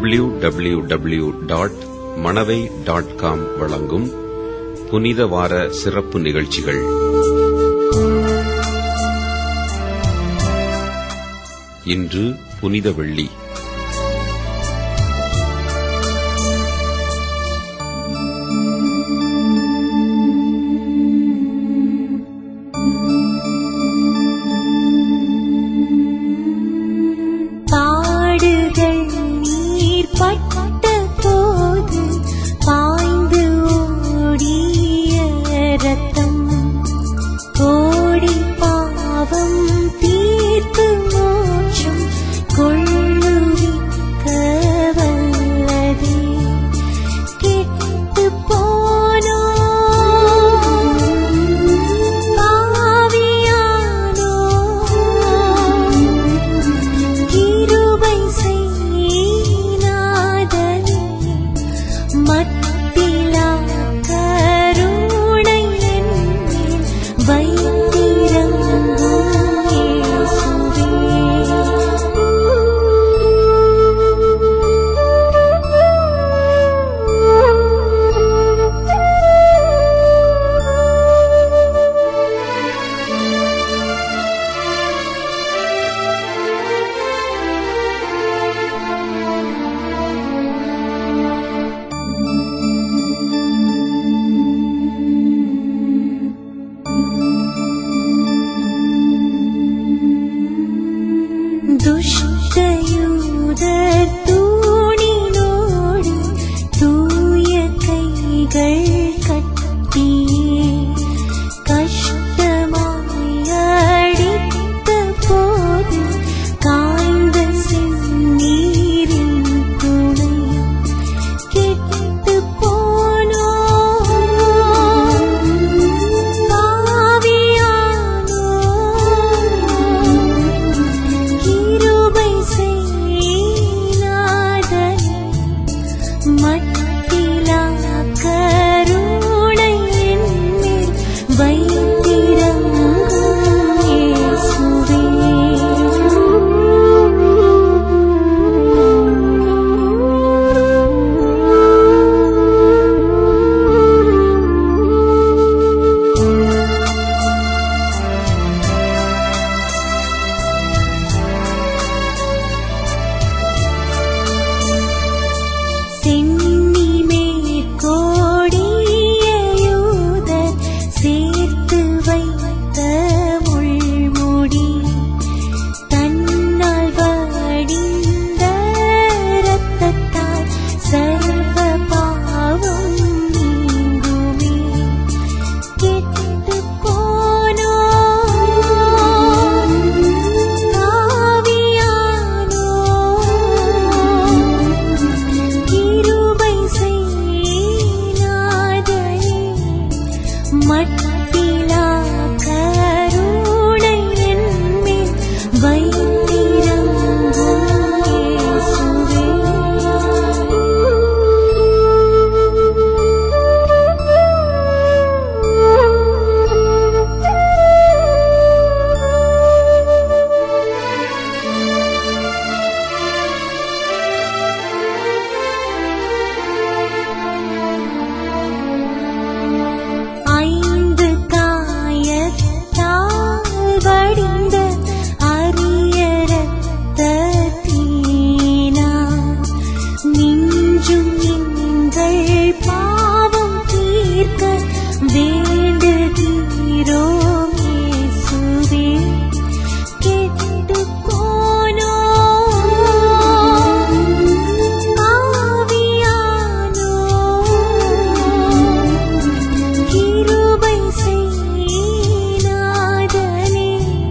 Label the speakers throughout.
Speaker 1: W W W dot Manavai dot com வழங்கும் புனித வார சிறப்பு நிகழ்ச்சிகள் இன்று புனித வெள்ளி
Speaker 2: பாடுகள் நீர் பட்ட போது பாய்ந்து ஓடிய ரத்தம் கோடி பாவம் தீர்த்து மோட்சம் கொள்ளுவிக்க வல்லதே கெட்டுப் போனோம் பாவியானோம் கிருபை செய்யாதனே மத்திலா கருணை என்னில் வைத்திரங்கும் துஷ்டயூதர் தூணினோடு தூய கைகள் கட்டியே கஷ்டமாய் அடித்த போது காய்ந்த செந்நீரின் துணையும் கெட்டுப் போனோம் பாவியானோம் கிருபை செய்யாதனே மட்டிலா கருணை என்னில் வைத்திரங்கும் சென்னி மேற்கோடிய யூதர் சேர்த்து வைத்த முள்முடி தன்னால் வடிந்த இரத்தத்தால் சர்வ பாவம் நீங்குமே கெட்டுப் போனோம் பாவியானோம் கிருபை செய்யாதனே மட்டிலா கருணை என்னில் வைத்திரங்கும் ஐந்து காயத்தால் வடிந்த அரிய ரத்தத்தீனா மிஞ்சும் எங்கள் பாவம் தீர்க்க வேண்டுகிறோம் இயேசுவே கெட்டுப் போனோம் பாவியானோம் கிருபை செய்யாதனே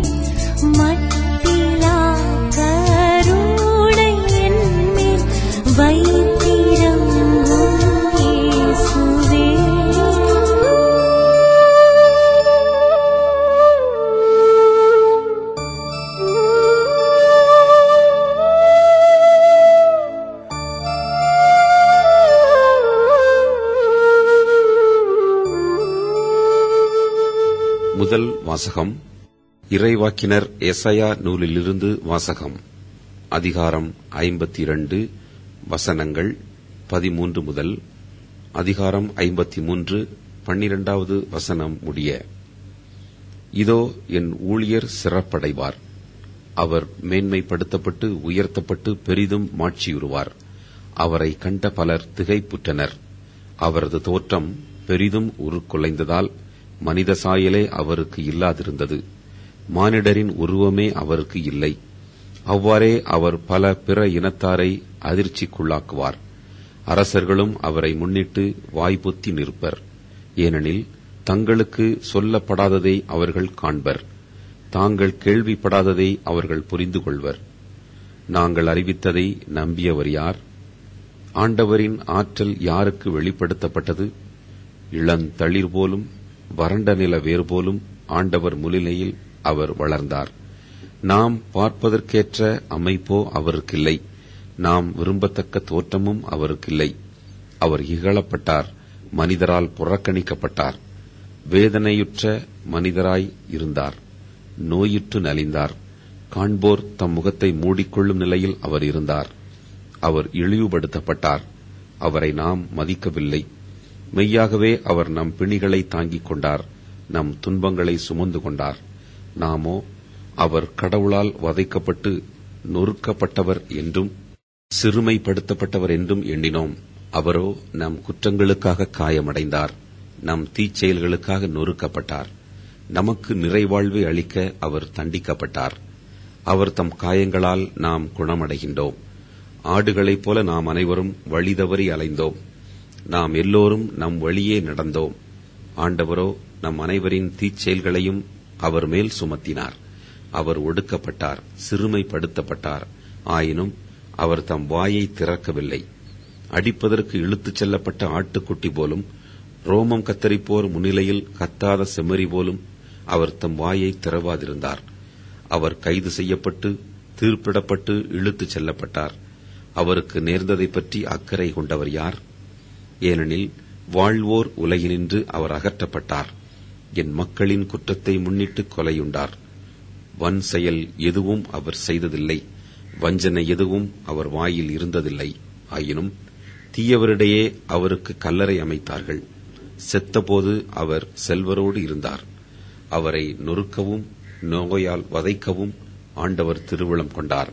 Speaker 2: மட்டிலா கருணை என்னில் வைத்திரங்கும் இயேசுவே
Speaker 1: முதல் வாசகம் இறைவாக்கினர் எசையா நூலிலிருந்து வாசகம் அதிகாரம் ஐம்பத்தி இரண்டு வசனங்கள் பதிமூன்று முதல் அதிகாரம் ஐம்பத்தி மூன்று பன்னிரண்டாவது வசனம் முடிய இதோ என் ஊழியர் சிறப்படைவார் அவர் மேன்மைப்படுத்தப்பட்டு உயர்த்தப்பட்டு பெரிதும் மாட்சியுறுவார் அவரை கண்ட பலர் திகைப்புற்றனர் அவரது தோற்றம் பெரிதும் உருக்குலைந்ததால் மனித சாயலே அவருக்கு இல்லாதிருந்தது மானிடரின் உருவமே அவருக்கு இல்லை அவ்வாறே அவர் பல பிற இனத்தாரை அதிர்ச்சிக்குள்ளாக்குவார் அரசர்களும் அவரை முன்னிட்டு வாய்பொத்தி நிற்பர் ஏனெனில் தங்களுக்கு சொல்லப்படாததை அவர்கள் காண்பர் தாங்கள் கேள்விப்படாததை அவர்கள் புரிந்து கொள்வர் நாங்கள் அறிவித்ததை நம்பியவர் யார் ஆண்டவரின் ஆற்றல் யாருக்கு வெளிப்படுத்தப்பட்டது இளந்தளிர் போலும் வறண்ட நில வேர் போலும் ஆண்டவர் முன்னிலையில் அவர் வளர்ந்தார் நாம் பார்ப்பதற்கேற்ற அமைப்போ அவருக்கில்லை நாம் விரும்பத்தக்க தோற்றமும் அவருக்கில்லை அவர் இகழப்பட்டார் மனிதரால் புறக்கணிக்கப்பட்டார் வேதனையுற்ற மனிதராய் இருந்தார் நோயுற்று நலிந்தார் காண்போர் தம் முகத்தை மூடிக்கொள்ளும் நிலையில் அவர் இருந்தார் அவர் இழிவுபடுத்தப்பட்டார் அவரை நாம் மதிக்கவில்லை மெய்யாகவே அவர் நம் பிணிகளை தாங்கிக் கொண்டார் நம் துன்பங்களை சுமந்து கொண்டார் நாமோ அவர் கடவுளால் வதைக்கப்பட்டு நொறுக்கப்பட்டவர் என்றும் சிறுமைப்படுத்தப்பட்டவர் என்றும் எண்ணினோம் அவரோ நம் குற்றங்களுக்காக காயமடைந்தார் நம் தீச்செயல்களுக்காக நொறுக்கப்பட்டார் நமக்கு நிறைவாழ்வை அளிக்க அவர் தண்டிக்கப்பட்டார் அவர் தம் காயங்களால் நாம் குணமடைகின்றோம் ஆடுகளைப் போல நாம் அனைவரும் வழிதவறி அலைந்தோம் நாம் எல்லோரும் நம் வழியே நடந்தோம் ஆண்டவரோ நம் அனைவரின் தீச்செயல்களையும் அவர் மேல் சுமத்தினார் அவர் ஒடுக்கப்பட்டார் சிறுமைப்படுத்தப்பட்டார் ஆயினும் அவர் தம் வாயை திறக்கவில்லை அடிப்பதற்கு இழுத்துச் செல்லப்பட்ட ஆட்டுக்குட்டி போலும் ரோமம் கத்தரிப்போர் முன்னிலையில் கத்தாத செம்மறி போலும் அவர் தம் வாயை திறவாதிருந்தார் அவர் கைது செய்யப்பட்டு தீர்ப்பிடப்பட்டு இழுத்துச் செல்லப்பட்டார் அவருக்கு நேர்ந்ததை பற்றி அக்கறை கொண்டவர் யார் ஏனெனில் வாழ்வோர் உலகினின்று அவர் அகற்றப்பட்டார் என் மக்களின் குற்றத்தை முன்னிட்டு கொலையுண்டார் வன் செயல் எதுவும் அவர் செய்ததில்லை வஞ்சனை எதுவும் அவர் வாயில் இருந்ததில்லை ஆயினும் தீயவரிடையே அவருக்கு கல்லறை அமைத்தார்கள் செத்தபோது அவர் செல்வரோடு இருந்தார் அவரை நொறுக்கவும் நோயால் வதைக்கவும் ஆண்டவர் திருவிழம் கொண்டார்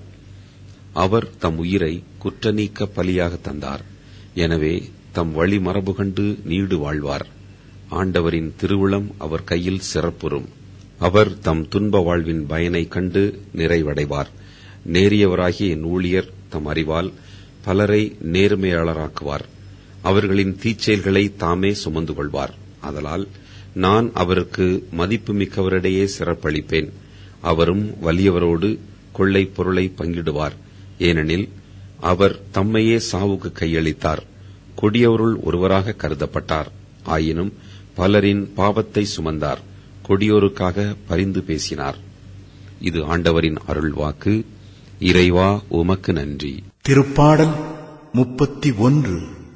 Speaker 1: அவர் தம் உயிரை குற்றநீக்க பலியாக தந்தார் எனவே தம் வழி மரபு கண்டு நீடு வாழ்வார் ஆண்டவரின் திருவிழம் அவர் கையில் சிறப்புறும் அவர் தம் துன்ப வாழ்வின் பயனை கண்டு நிறைவடைவார் நேரியவராகிய என் ஊழியர் தம் அறிவால் பலரை நேர்மையாளராக்குவார் அவர்களின் தீச்செயல்களை தாமே சுமந்து கொள்வார் அதலால் நான் அவருக்கு மதிப்புமிக்கவரிடையே சிறப்பளிப்பேன் அவரும் வலியவரோடு கொள்ளை பொருளை பங்கிடுவார் ஏனெனில் அவர் தம்மையே சாவுக்கு கையளித்தார் கொடியவருள் ஒருவராக கருதப்பட்டார் ஆயினும் பலரின் பாவத்தை சுமந்தார் கொடியோருக்காக பரிந்து பேசினார் இது ஆண்டவரின் அருள்வாக்கு இறைவா உமக்கு நன்றி
Speaker 3: திருப்பாடல் முப்பத்தி ஒன்று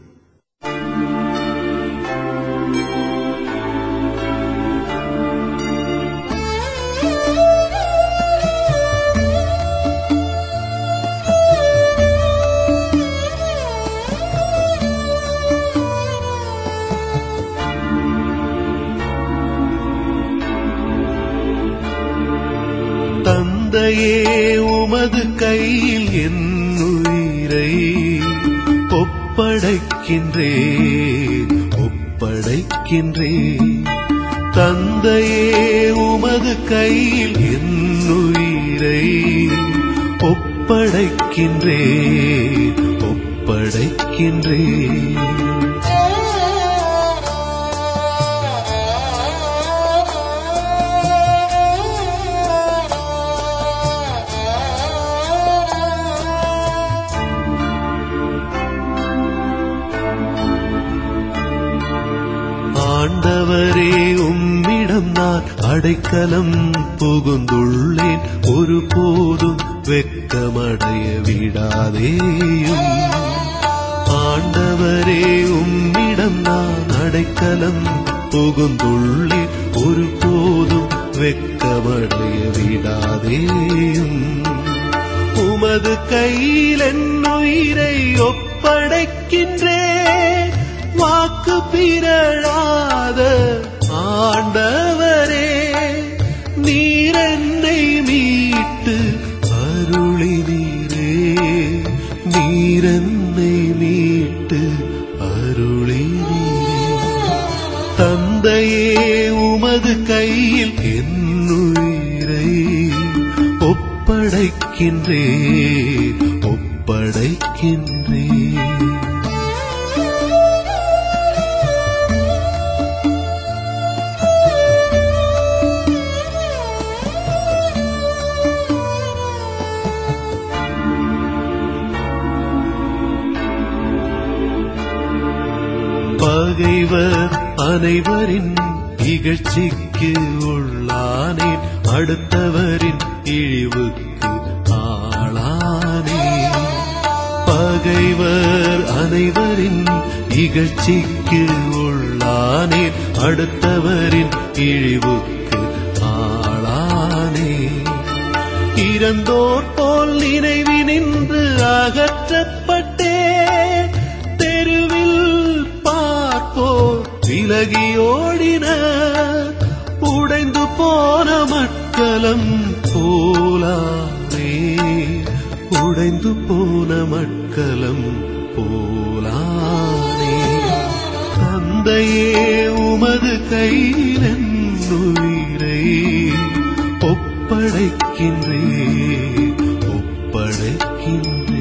Speaker 4: தந்தையே உமது கையில் என் உயிரை ஒப்படைக்கின்றே ஒப்படைக்கின்றே தந்தையே உமது கையில் என் உயிரை ஒப்படைக்கின்றே ஒப்படைக்கின்றே ஆண்டவரே உம்மிடம் நான் அடைக்கலம் புகுந்துள்ளேன் ஒருபோதும் வெட்கமடைய விடாதேயும் ஆண்டவரே உம்மிடம் நான் அடைக்கலம் புகுந்துள்ளேன் ஒருபோதும் வெட்கமடைய விடாதேயும் உமது கையில் என்னுயிரை ஒப்படைக்கின்றேன் வாக்கு பிறழாத ஆண்டவரே நீர் என்னை மீட்டு அருளினீரே நீர் என்னை மீட்டு அருளினீரே தந்தையே உமது கையில் என்னுயிரை ஒப்படைக்கின்றே ஒப்படைக்கின்றே பகைவர் அனைவரின் இகழ்ச்சிக்கு உள்ளானேன் அடுத்தவரின் இழிவுக்கு ஆளானேன் பகைவர் அனைவரின் இகழ்ச்சிக்கு உள்ளானேன் அடுத்தவரின் இழிவுக்கு ஆளானேன் இறந்தோர் போல் நினைவினின்று அகற்றப்பட்டேன் தெருவில் பார்ப்போர் விலகி ஓடின உடைந்து போன மட்கலம் போலானே உடைந்து போன மட்கலம் போலானே தந்தையே உமது கையில் உயிரை ஒப்படைக்கின்றே ஒப்படைக்கின்றே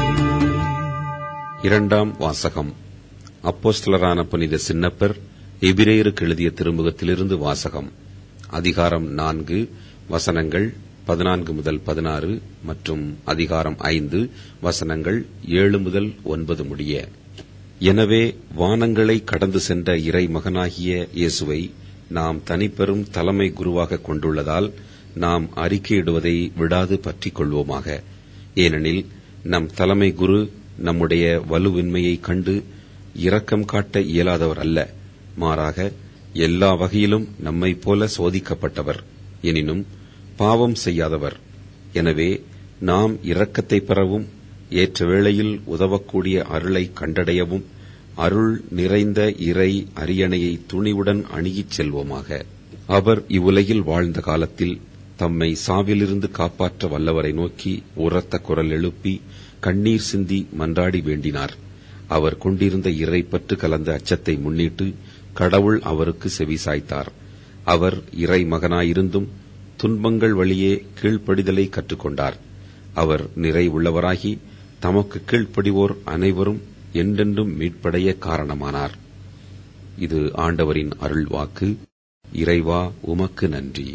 Speaker 1: இரண்டாம் வாசகம் அப்போஸ்தலரான புனித சின்னப்பர் எபிரேயருக்கு எழுதிய திருமுகத்திலிருந்து வாசகம் அதிகாரம் நான்கு வசனங்கள் பதினான்கு முதல் பதினாறு மற்றும் அதிகாரம் ஐந்து வசனங்கள் ஏழு முதல் ஒன்பது முடிய எனவே வானங்களை கடந்து சென்ற இறை மகனாகிய இயேசுவை நாம் தனிப்பெரும் தலைமை குருவாக கொண்டுள்ளதால் நாம் அறிக்கையிடுவதை விடாது பற்றிக் கொள்வோமாக ஏனெனில் நம் தலைமை குரு நம்முடைய வலுவின்மையைக் கண்டு இரக்கம் காட்ட இயலாதவர் அல்ல மாறாக எல்லா வகையிலும் நம்மைப் போல சோதிக்கப்பட்டவர் எனினும் பாவம் செய்யாதவர் எனவே நாம் இரக்கத்தை பெறவும் ஏற்ற வேளையில் உதவக்கூடிய அருளை கண்டடையவும் அருள் நிறைந்த இறை அரியணையை துணிவுடன் அணுகிச் செல்வோமாக அவர் இவ்வுலகில் வாழ்ந்த காலத்தில் தம்மை சாவிலிருந்து காப்பாற்ற வல்லவரை நோக்கி உரத்த குரல் எழுப்பி கண்ணீர் சிந்தி மன்றாடி வேண்டினார் அவர் கொண்டிருந்த இறை பற்று கலந்த அச்சத்தை முன்னிட்டு கடவுள் அவருக்கு செவிசாய்த்தார் அவர் இறை மகனாயிருந்தும் துன்பங்கள் வழியே கீழ்ப்படிதலை கற்றுக்கொண்டார் அவர் நிறை உள்ளவராகி தமக்கு கீழ்ப்படிவோர் அனைவரும் என்றென்றும் மீட்படைய காரணமானார் இது ஆண்டவரின் அருள் வாக்கு இறைவா உமக்கு நன்றி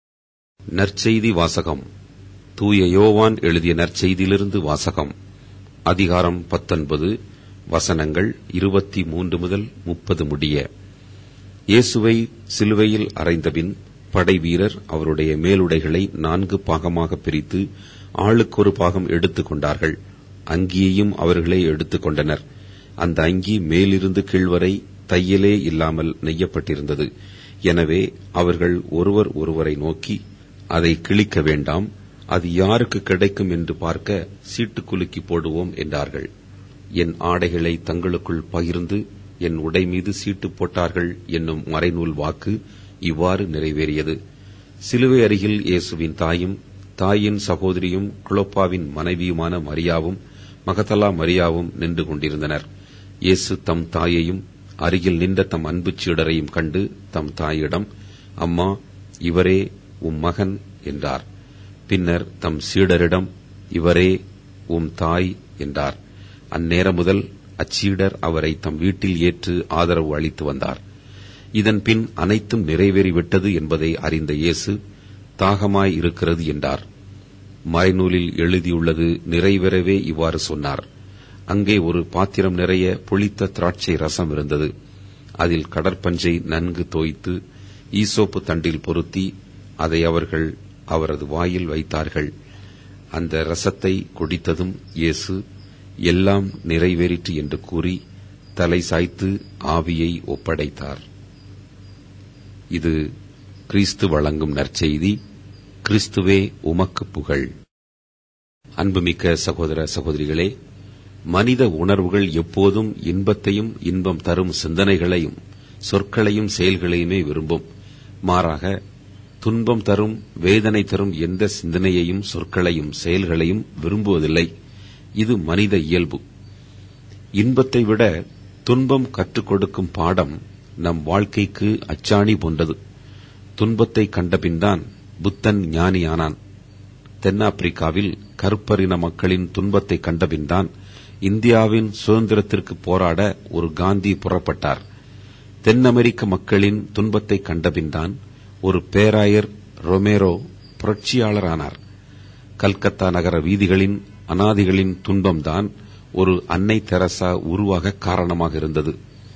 Speaker 1: நற்செய்தி வாசகம் தூய யோவான் எழுதிய நற்செய்தியிலிருந்து வாசகம் அதிகாரம் பத்தொன்பது வசனங்கள் இருபத்தி மூன்று முதல் முப்பது முடிய இயேசுவை சிலுவையில் அறைந்தபின் படை வீரர் அவருடைய மேலுடைகளை நான்கு பாகமாக பிரித்து ஆளுக்கொரு பாகம் எடுத்துக் கொண்டார்கள் அங்கியையும் அவர்களே எடுத்துக் கொண்டனர் அந்த அங்கி மேலிருந்து கீழ்வரை தையலே இல்லாமல் நெய்யப்பட்டிருந்தது எனவே அவர்கள் ஒருவர் ஒருவரை நோக்கி அதை கிழிக்க வேண்டாம் அது யாருக்கு கிடைக்கும் என்று பார்க்க சீட்டு குலுக்கி போடுவோம் என்றார்கள் என் ஆடைகளை தங்களுக்குள் பகிர்ந்து என் உடை மீது சீட்டு போட்டார்கள் என்னும் மறைநூல் வாக்கு இவ்வாறு நிறைவேறியது சிலுவை அருகில் இயேசுவின் தாயும் தாயின் சகோதரியும் குளோப்பாவின் மனைவியுமான மரியாவும் மகதலா மரியாவும் நின்று கொண்டிருந்தனர் இயேசு தம் தாயையும் அருகில் நின்ற தம் அன்பு சீடரையும் கண்டு தம் தாயிடம் அம்மா இவரே உம் மகன் என்றார் பின்னர் தம் சீடரிடம் இவரே உம் தாய் என்றார் அந்நேரம் முதல் அச்சீடர் அவரை தம் வீட்டில் ஏற்று ஆதரவு அளித்து வந்தார் இதன் பின் அனைத்தும் நிறைவேறிவிட்டது என்பதை அறிந்த இயேசு தாகமாய் இருக்கிறது என்றார் மறைநூலில் எழுதியுள்ளது நிறைவேறவே இவ்வாறு சொன்னார் அங்கே ஒரு பாத்திரம் நிறைய புளித்த திராட்சை ரசம் இருந்தது அதில் கடற்பஞ்சை நன்கு தோய்த்து ஈசோப்பு தண்டில் பொருத்தி அதை அவர்கள் அவரது வாயில் வைத்தார்கள் அந்த ரசத்தை குடித்ததும் இயேசு எல்லாம் நிறைவேறிற்று என்று கூறி தலை சாய்த்து ஆவியை ஒப்படைத்தார் இது கிறிஸ்து வழங்கும் நற்செய்தி கிறிஸ்துவே உமக்கு புகழ் அன்புமிக்க சகோதர சகோதரிகளே மனித உணர்வுகள் எப்போதும் இன்பத்தையும் இன்பம் தரும் சிந்தனைகளையும் சொற்களையும் செயல்களையுமே விரும்பும் மாறாக துன்பம் தரும் வேதனை தரும் எந்த சிந்தனையையும் சொற்களையும் செயல்களையும் விரும்புவதில்லை இது மனித இயல்பு இன்பத்தை விட துன்பம் கற்றுக் கொடுக்கும் பாடம் நம் வாழ்க்கைக்கு அச்சாணி போன்றது துன்பத்தை கண்டபின்தான் புத்தன் ஞானியானான் தென்னாப்பிரிக்காவில் கருப்பரின மக்களின் துன்பத்தை கண்டபின்தான் இந்தியாவின் சுதந்திரத்திற்கு போராட ஒரு காந்தி புறப்பட்டார் தென் அமெரிக்க மக்களின் துன்பத்தை கண்டபின்தான் ஒரு பேராயர் ரொமேரோ புரட்சியாளரானார் கல்கத்தா நகர வீதிகளின் அனாதிகளின் துன்பம்தான் ஒரு அன்னை தெரசா உருவாக காரணமாக இருந்தது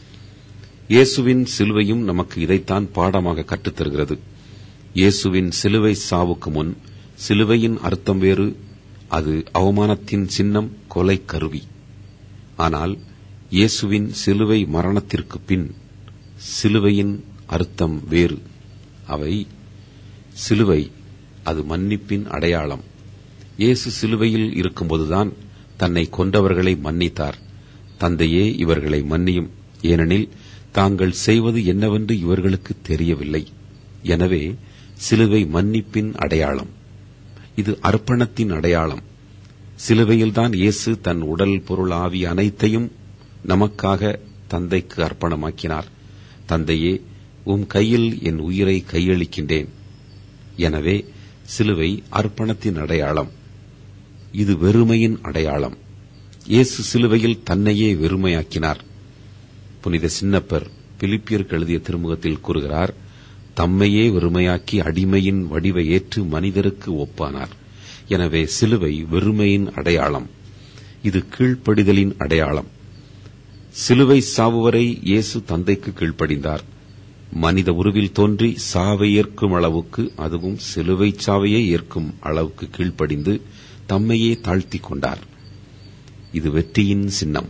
Speaker 1: இயேசுவின் சிலுவையும் நமக்கு இதைத்தான் பாடமாக கற்றுத்தருகிறது இயேசுவின் சிலுவை சாவுக்கு முன் சிலுவையின் அர்த்தம் வேறு அது அவமானத்தின் சின்னம் கொலை கருவி ஆனால் இயேசுவின் சிலுவை மரணத்திற்கு பின் சிலுவையின் அர்த்தம் வேறு அவை சிலுவை அது மன்னிப்பின் அடையாளம் இயேசு சிலுவையில் இருக்கும்போதுதான் தன்னை கொண்டவர்களை மன்னித்தார் தந்தையே இவர்களை மன்னியும் ஏனெனில் தாங்கள் செய்வது என்னவென்று இவர்களுக்கு தெரியவில்லை எனவே சிலுவை மன்னிப்பின் அடையாளம் இது அர்ப்பணத்தின் அடையாளம் சிலுவையில்தான் இயேசு தன் உடல் பொருள் ஆவி அனைத்தையும் நமக்காக தந்தைக்கு அர்ப்பணமாக்கினார் தந்தையே உம் கையில் என் உயிரை கையளிக்கின்றேன் எனவே சிலுவை அர்ப்பணத்தின் அடையாளம் இது வெறுமையின் அடையாளம் இயேசு சிலுவையில் தன்னையே வெறுமையாக்கினார் புனித சின்னப்பர் பிலிப்பியருக்கு எழுதிய திருமுகத்தில் கூறுகிறார் தம்மையே வெறுமையாக்கி அடிமையின் வடிவை ஏற்று மனிதருக்கு ஒப்பானார் எனவே சிலுவை வெறுமையின் அடையாளம் இது கீழ்ப்படிதலின் அடையாளம் சிலுவை சாவுவரை இயேசு தந்தைக்கு கீழ்ப்படிந்தார் மனித உருவில் தோன்றி சாவை ஏற்கும் அளவுக்கு அதுவும் சிலுவை சாவையே ஏற்கும் அளவுக்கு கீழ்ப்படிந்து தம்மையே தாழ்த்திக் கொண்டார் இது வெற்றியின் சின்னம்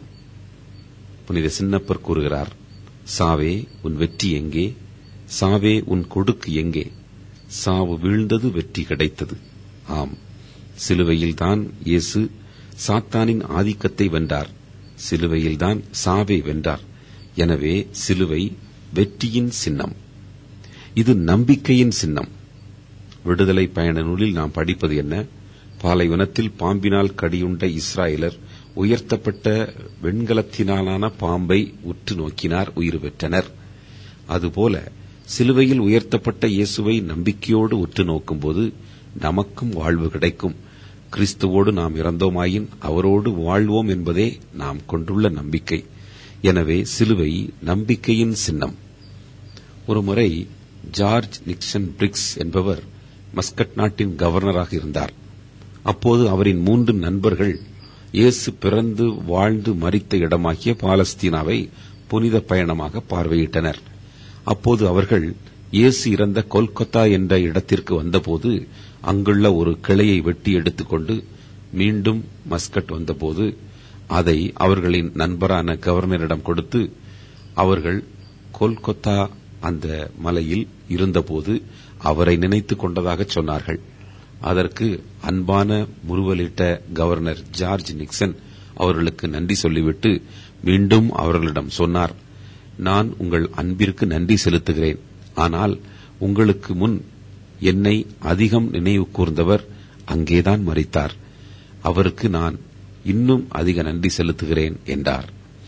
Speaker 1: புனித சின்னப்பர் கூறுகிறார் சாவே உன் வெற்றி எங்கே சாவே உன் கொடுக்கு எங்கே சாவு வீழ்ந்தது வெற்றி கிடைத்தது ஆம் சிலுவையில்தான் இயேசு சாத்தானின் ஆதிக்கத்தை வென்றார் சிலுவையில்தான் சாவை வென்றார் எனவே சிலுவை வெற்றியின் சின்னம் இது நம்பிக்கையின் சின்னம் விடுதலை பயண நூலில் நாம் படிப்பது என்ன பாலைவனத்தில் பாம்பினால் கடியுண்ட இஸ்ராயலர் உயர்த்தப்பட்ட வெண்கலத்தினாலான பாம்பை உற்று நோக்கினார் உயிர் பெற்றனர் அதுபோல சிலுவையில் உயர்த்தப்பட்ட இயேசுவை நம்பிக்கையோடு உற்று நோக்கும்போது நமக்கும் வாழ்வு கிடைக்கும் கிறிஸ்துவோடு நாம் இறந்தோமாயின் அவரோடு வாழ்வோம் என்பதே நாம் கொண்டுள்ள நம்பிக்கை எனவே சிலுவை நம்பிக்கையின் சின்னம் ஒருமுறை ஜார்ஜ் நிக்சன் பிரிக்ஸ் என்பவர் மஸ்கட் நாட்டின் கவர்னராக இருந்தார் அப்போது அவரின் மூன்று நண்பர்கள் இயேசு பிறந்து வாழ்ந்து மரித்த இடமாகிய பாலஸ்தீனாவை புனித பயணமாக பார்வையிட்டனர் அப்போது அவர்கள் இயேசு இறந்த கொல்கத்தா என்ற இடத்திற்கு வந்தபோது அங்குள்ள ஒரு கிளையை வெட்டி எடுத்துக்கொண்டு மீண்டும் மஸ்கட் வந்தபோது அதை அவர்களின் நண்பரான கவர்னரிடம் கொடுத்து அவர்கள் கொல்கத்தா அந்த மலையில் இருந்தபோது அவரை நினைத்துக் கொண்டதாக சொன்னார்கள் அதற்கு அன்பான முறுவலிட்ட கவர்னர் ஜார்ஜ் நிக்சன் அவர்களுக்கு நன்றி சொல்லிவிட்டு மீண்டும் அவர்களிடம் சொன்னார் நான் உங்கள் அன்பிற்கு நன்றி செலுத்துகிறேன் ஆனால் உங்களுக்கு முன் என்னை அதிகம் நினைவு கூர்ந்தவர் அங்கேதான் மறித்தார் அவருக்கு நான் இன்னும் அதிக நன்றி செலுத்துகிறேன் என்றார்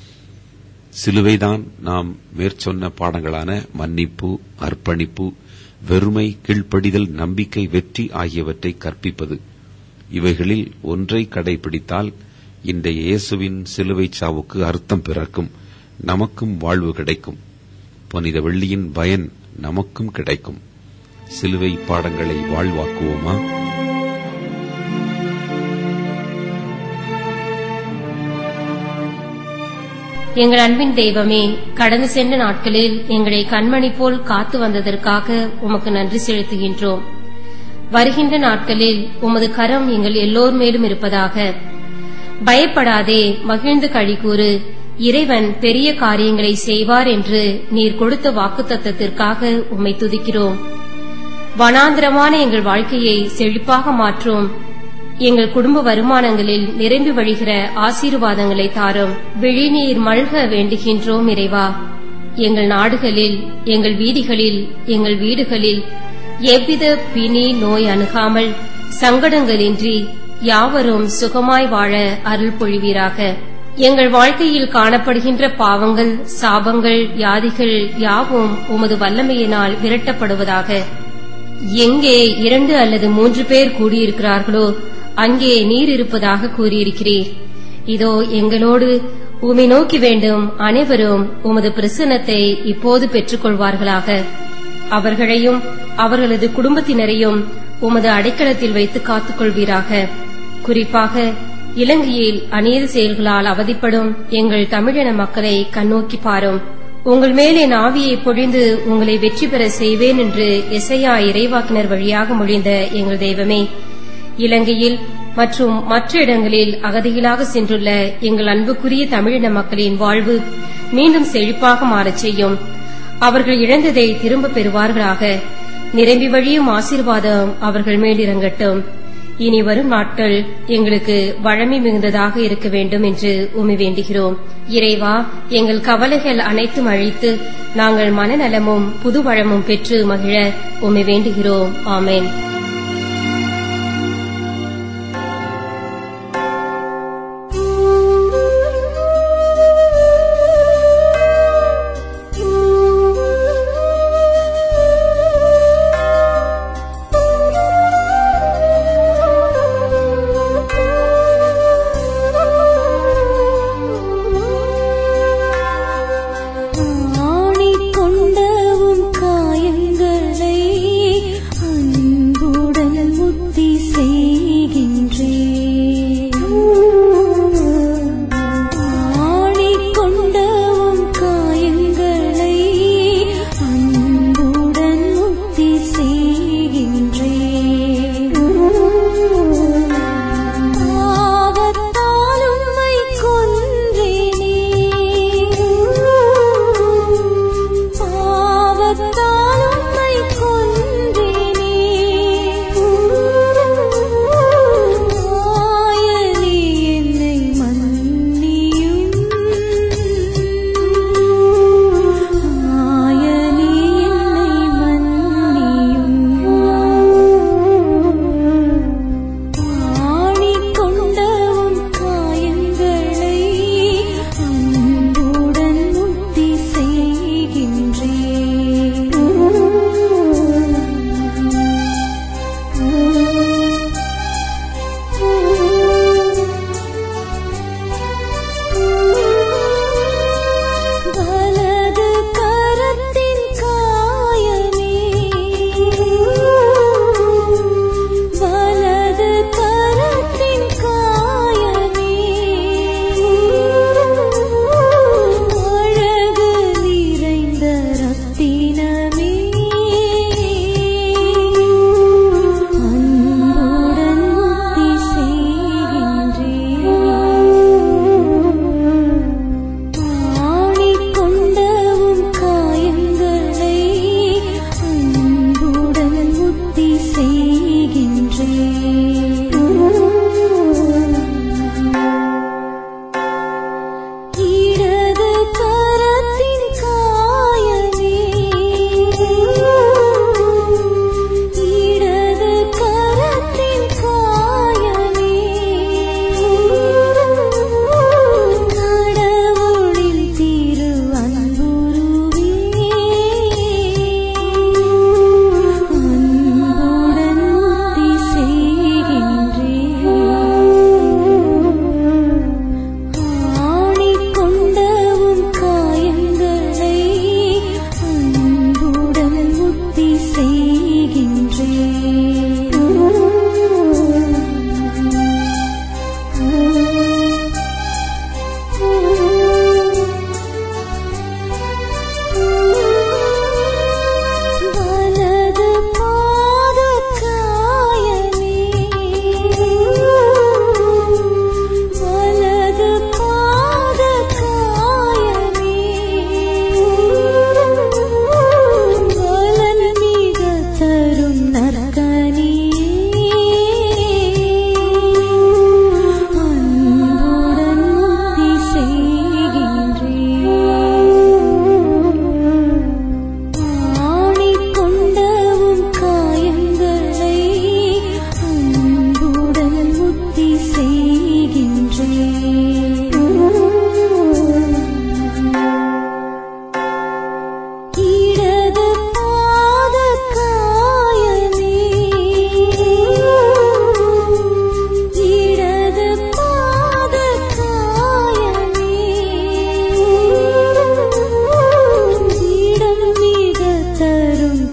Speaker 1: சிலுவைதான் நாம் மேற்சொன்ன பாடங்களான மன்னிப்பு அர்ப்பணிப்பு வெறுமை கீழ்ப்படிதல் நம்பிக்கை வெற்றி ஆகியவற்றை கற்பிப்பது இவைகளில் ஒன்றை கடைபிடித்தால் இன்றைய இயேசுவின் சிலுவை சாவுக்கு அர்த்தம் பிறக்கும் நமக்கும் வாழ்வு கிடைக்கும் புனித வெள்ளியின் பயன் நமக்கும் கிடைக்கும் சிலுவை பாடங்களை வாழ்வாக்குவோமா
Speaker 5: எங்கள் அன்பின் தெய்வமே கடந்து சென்ற நாட்களில் எங்களை கண்மணி போல் காத்து வந்ததற்காக உமக்கு நன்றி செலுத்துகின்றோம் வருகின்ற நாட்களில் உமது கரம் எங்கள் எல்லோர் மேலும் இருப்பதாக பயப்படாதே மகிழ்ந்து கழிகூறு இறைவன் பெரிய காரியங்களை செய்வார் என்று நீர் கொடுத்த வாக்குத்தத்தத்திற்காக உம்மை துதிக்கிறோம் வனாந்திரமான எங்கள் வாழ்க்கையை செழிப்பாக மாற்றும் எங்கள் குடும்ப வருமானங்களில் நிரம்பி வழிகிற ஆசீர்வாதங்களை தாரும் விழிநீர் மல்க வேண்டுகின்றோம் இறைவா எங்கள் நாடுகளில் எங்கள் வீதிகளில் எங்கள் வீடுகளில் எவ்வித பிணி நோய் அணுகாமல் சங்கடங்களின்றி யாவரும் சுகமாய் வாழ அருள் பொழிவீராக எங்கள் வாழ்க்கையில் காணப்படுகின்ற பாவங்கள் சாபங்கள் வியாதிகள் யாவும் உமது வல்லமையினால் விரட்டப்படுவதாக எங்கே இரண்டு அல்லது மூன்று பேர் கூடியிருக்கிறார்களோ அங்கே நீர் இருப்பதாக கூறியிருக்கிறீர் இதோ எங்களோடு உமை நோக்கி வேண்டும் அனைவரும் உமது பிரசன்னத்தை இப்போது பெற்றுக்கொள்வார்களாக அவர்களையும் அவர்களது குடும்பத்தினரையும் உமது அடைக்கலத்தில் வைத்து காத்துக்கொள்வீராக குறிப்பாக இலங்கையில் அநீதி செயல்களால் அவதிப்படும் எங்கள் தமிழின மக்களை கண்ணோக்கி பாரும் உங்கள் மேலே நாவியை பொழிந்து உங்களை வெற்றி பெற செய்வேன் என்று எசையா இறைவாக்கினர் வழியாக மொழிந்த எங்கள் தெய்வமே இலங்கையில் மற்றும் மற்ற இடங்களில் அகதிகளாக சென்றுள்ள எங்கள் அன்புக்குரிய தமிழின மக்களின் வாழ்வு மீண்டும் செழிப்பாக மாறச் செய்யும் அவர்கள் இழந்ததை திரும்பப் பெறுவார்களாக நிரம்பி வழியும் ஆசீர்வாதம் அவர்கள் மேல் இறங்கட்டும் இனி வரும் நாட்கள் எங்களுக்கு வழமை மிகுந்ததாக இருக்க வேண்டும் என்று உமி வேண்டுகிறோம் இறைவா எங்கள் கவலைகள் அனைத்தும் அழித்து நாங்கள் மனநலமும் புது வளமும் பெற்று மகிழ உம்மை வேண்டுகிறோம் ஆமென்
Speaker 2: ஆணி கொண்டவும் காயங்களை அன்பு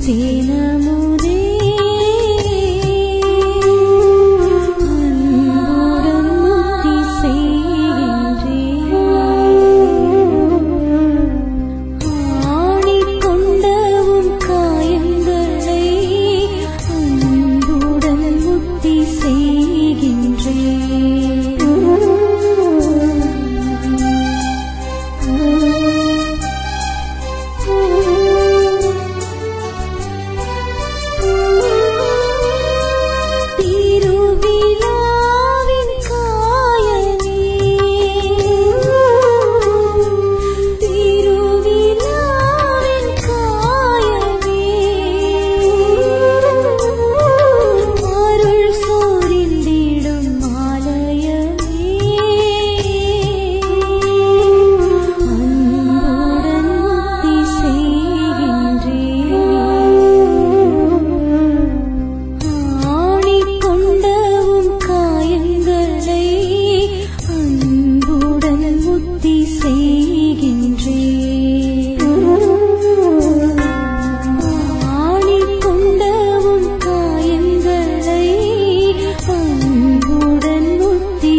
Speaker 2: தேனமுதே அன்புடன் முத்தி செய்கின்றேன் ஆணிக் கொண்டவும் காயங்களை அன்புடன் முத்தி செய்கின்றேன் திருவிழாவின் காயமே திருவிழாவின் காயமே அருள் சோரிந்திடும் ஆலயமே அன்புடன் முத்தி செய்கின்றேன் ஆணிக் கொண்டவும் காயங்களை அன்புடன் முத்தி செய்கின்றேன் ஆணிக் கொண்டவும் காயங்களை அன்புடன் முத்தி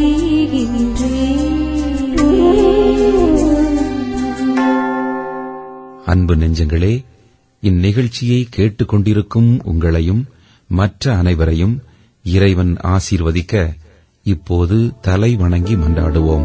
Speaker 2: செய்கின்றேன்
Speaker 1: அன்பு நெஞ்சங்களே இந்நிகழ்ச்சியை கேட்டுக்கொண்டிருக்கும் உங்களையும் மற்ற அனைவரையும் இறைவன் ஆசீர்வதிக்க இப்போது தலை வணங்கி மன்றாடுவோம்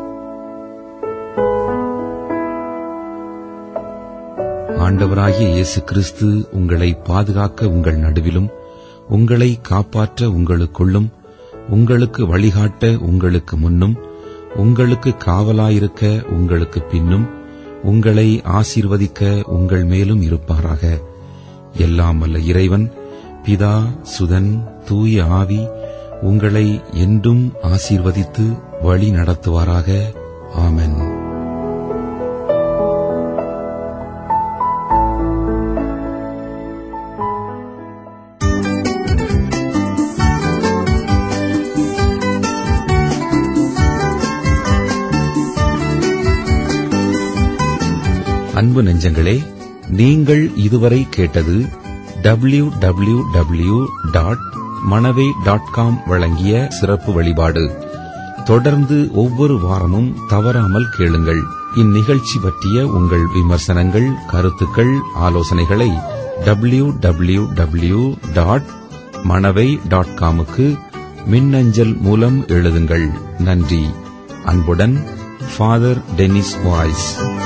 Speaker 1: ஆண்டவராகிய இயேசு கிறிஸ்து உங்களை பாதுகாக்க உங்கள் நடுவிலும் உங்களை காப்பாற்ற உங்களுக்குள்ளும் உங்களுக்கு வழிகாட்ட உங்களுக்கு முன்னும் உங்களுக்கு காவலாயிருக்க உங்களுக்கு பின்னும் உங்களை ஆசீர்வதிக்க உங்கள் மேலும் இருப்பாராக எல்லாம் வல்ல இறைவன் பிதா சுதன் தூய ஆவி உங்களை என்றும் ஆசீர்வதித்து வழி நடத்துவாராக ஆமென் அன்பு நெஞ்சங்களே நீங்கள் இதுவரை கேட்டது W W W dot Manavai dot com வழங்கிய சிறப்பு வழிபாடு தொடர்ந்து ஒவ்வொரு வாரமும் தவறாமல் கேளுங்கள் இந்நிகழ்ச்சி பற்றிய உங்கள் விமர்சனங்கள் கருத்துக்கள் ஆலோசனைகளை W W W dot Manavai dot காமுக்கு மின்னஞ்சல் மூலம் எழுதுங்கள் நன்றி அன்புடன் ஃபாதர் டென்னிஸ் வாய்ஸ்